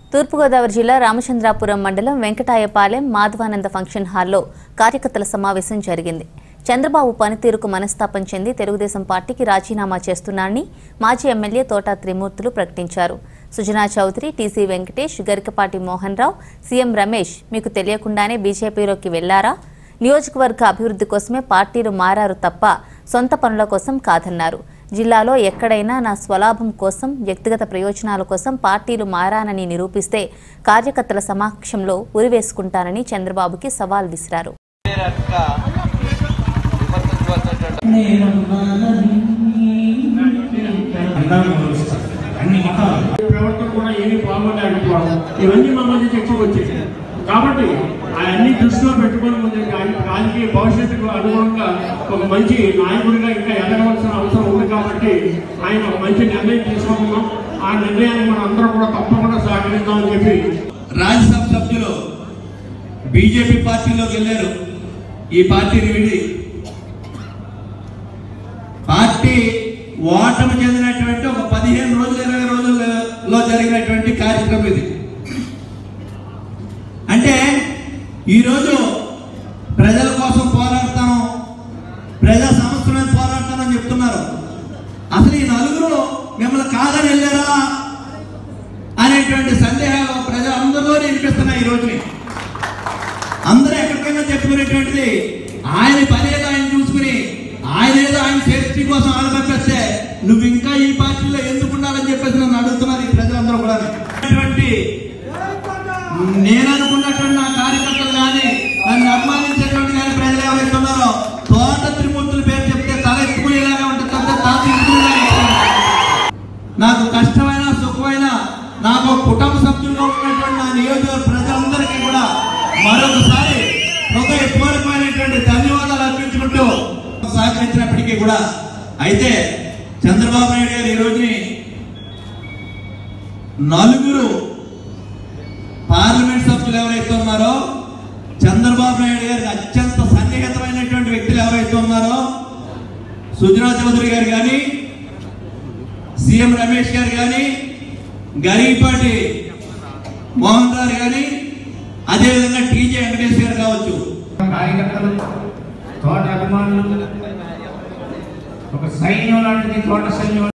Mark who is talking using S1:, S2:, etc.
S1: తూర్పుగోదావరి జిల్లా రామచంద్రాపురం మండలం వెంకటాయపాలెం మాధవానంద ఫంక్షన్ హాల్లో కార్యకర్తల సమావేశం జరిగింది చంద్రబాబు పనితీరుకు మనస్తాపం చెంది తెలుగుదేశం పార్టీకి రాజీనామా చేస్తున్నారని మాజీ ఎమ్మెల్యే తోటా త్రిమూర్తులు ప్రకటించారు సుజనా చౌదరి టీసీ వెంకటేష్ గరికపాటి మోహన్ రావు సీఎం రమేష్ మీకు తెలియకుండానే బీజేపీలోకి వెళ్లారా నియోజకవర్గ అభివృద్ధి కోసమే పార్టీలు మారారు తప్ప సొంత పనుల కోసం కాదన్నారు జిల్లాలో ఎక్కడైనా నా స్వలాభం కోసం వ్యక్తిగత ప్రయోజనాల కోసం పార్టీలు మారానని నిరూపిస్తే కార్యకర్తల సమక్షంలో ఉరివేసుకుంటానని చంద్రబాబుకి సవాల్ విసిరారు
S2: ఏ రకంగా విమర్శించవలసినటువంటి
S3: అందరం గౌరవిస్తారు అన్ని మతాలు
S4: ప్రవర్తన కూడా ఏమీ బాగోలేకపోవడం ఇవన్నీ మా మధ్య చర్చకు వచ్చాయి కాబట్టి అవన్నీ దృష్టిలో పెట్టుకొని ముందు రా- రాజకీయ భవిష్యత్తుకు అనుగుణంగా ఒక మంచి నాయకుడిగా ఇంకా ఎదగవలసిన అవసరం ఉంది కాబట్టి ఆయన ఒక మంచి నిర్ణయం తీసుకుంటున్నాం ఆ నిర్ణయాన్ని మనం అందరం కూడా తప్పకుండా సహకరిద్దామని చెప్పి
S5: రాజ్యసభ సభ్యులు బీజేపీ పార్టీలోకి వెళ్ళారు ఈ పార్టీని విడి పార్టీ ఓటమి చెందినటువంటి ఒక పదిహేను రోజులు ఇరవై రోజుల్లో జరిగినటువంటి కార్యక్రమం ఇది అంటే ఈరోజు ప్రజల కోసం పోరాడతాను ప్రజా సమస్యల మీద పోరాడతానని చెప్తున్నారు అసలు ఈ నలుగురు మిమ్మల్ని కాదని వెళ్ళారా అనేటువంటి సందేహాలు ప్రజలందరిలో వినిపిస్తున్నాయి ఈ రోజుని అందరూ ఎక్కడికైనా చెప్పుకునేటువంటిది ఆయన పని ఏదో ఆయన చూసుకుని ఆయన ఏదో ఆయన సేఫ్టీ కోసం ఆయన పంపిస్తే నువ్వు ఇంకా ఈ పార్టీలో ఎందుకు ఉండాలని చెప్పేసి నన్ను అడుగుతున్నారు ఈ ప్రజలందరూ కూడా అటువంటి నేను అనుకున్నటువంటి నా కార్యకర్తలు కానీ నన్ను అభిమానించేటువంటి కానీ ప్రజలు ఎవరైతే ఉన్నారో తోట త్రిమూర్తుల పేరు చెప్తే తల ఎత్తుకునేలాగా ఉంటుంది తప్ప తల తీసుకునేలాగా ఉంటుంది. నాకు కష్టమైన సుఖమైన నాకు ఒక కుటుంబ సభ్యుల్లో ఉన్నటువంటి నా నియోజకవర్గ ప్రజలందరికీ కూడా మరొకసారి హృదయపూర్వకమైనటువంటి ధన్యవాదాలు అర్పించుకుంటూ సహకరించినప్పటికీ కూడా అయితే చంద్రబాబు నాయుడు గారు ఈ రోజుని నలుగురు పార్లమెంట్ సభ్యులు ఎవరైతే ఉన్నారో చంద్రబాబు నాయుడు గారికి అత్యంత సన్నిహితమైనటువంటి వ్యక్తులు ఎవరైతే ఉన్నారో సుజనా చౌదరి గారు కానీ సీఎం రమేష్ గారు కానీ గరీపాటి మోహన్ రావు కానీ అదేవిధంగా టీజే వెంకటేష్ గారు కావచ్చు
S3: కార్యకర్తలు తోట అభిమానులు ఒక సైన్యం లాంటిది తోట సైన్యం